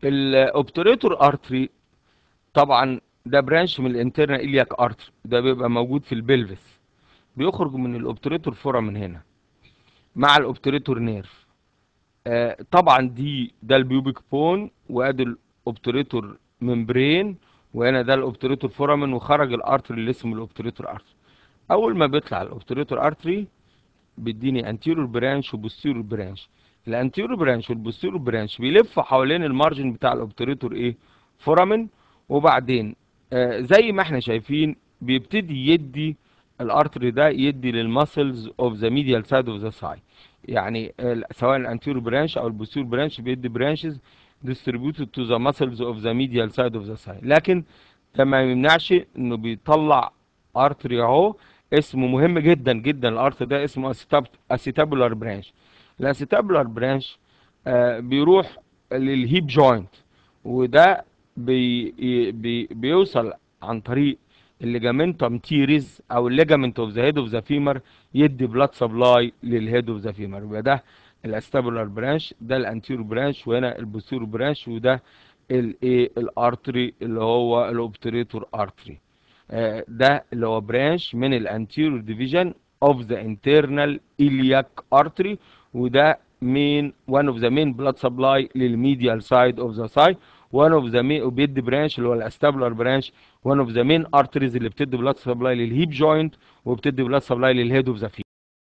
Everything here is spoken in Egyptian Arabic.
الاوبتوريتور ارتري طبعا ده برانش من الانترنال الياك ارتري ده بيبقى موجود في البلفس بيخرج من الاوبتوريتور فورا من هنا مع الاوبتوريتور نيرف آه طبعا دي ده البيوبيك بون وادي الاوبتوريتور ممبرين وهنا ده الاوبتوريتور فورامن وخرج الارتري اللي اسمه الاوبتوريتور ارتري اول ما بيطلع الاوبتوريتور ارتري بيديني انتيرور برانش وبوستيرور برانش الانتيرور برانش والبوستيرور برانش بيلفوا حوالين المارجن بتاع الاوبتوريتور ايه فورامن وبعدين آه زي ما احنا شايفين بيبتدي يدي الارتري ده يدي للماسلز اوف ذا ميديال سايد اوف ذا ساي يعني سواء الانتيرور برانش او البوستيرور برانش بيدي برانشز distributed to the muscles of the medial side of the side لكن ده ما يمنعش انه بيطلع ارتري اهو اسمه مهم جدا جدا الارت ده اسمه اسيتابولار برانش الاسيتابولار برانش آه بيروح للهيب جوينت وده بي بي بيوصل عن طريق الليجامنتوم تيريز او الليجامنت اوف ذا هيد اوف ذا فيمر يدي بلاد سبلاي للهيد اوف ذا فيمر يبقى ده الاستابولار برانش ده الانتيرو برانش وهنا البوستيرو برانش وده الايه الارتري اللي هو الاوبتريتور ارتري آه ده اللي هو برانش من الانتيرو ديفيجن اوف ذا انترنال الياك ارتري وده مين وان اوف ذا مين بلاد سبلاي للميديال سايد اوف ذا ساي وان اوف ذا مين وبيدي برانش اللي هو الاستابولار برانش وان اوف ذا مين ارتريز اللي بتدي بلاد سبلاي للهيب جوينت وبتدي بلاد سبلاي للهيد اوف ذا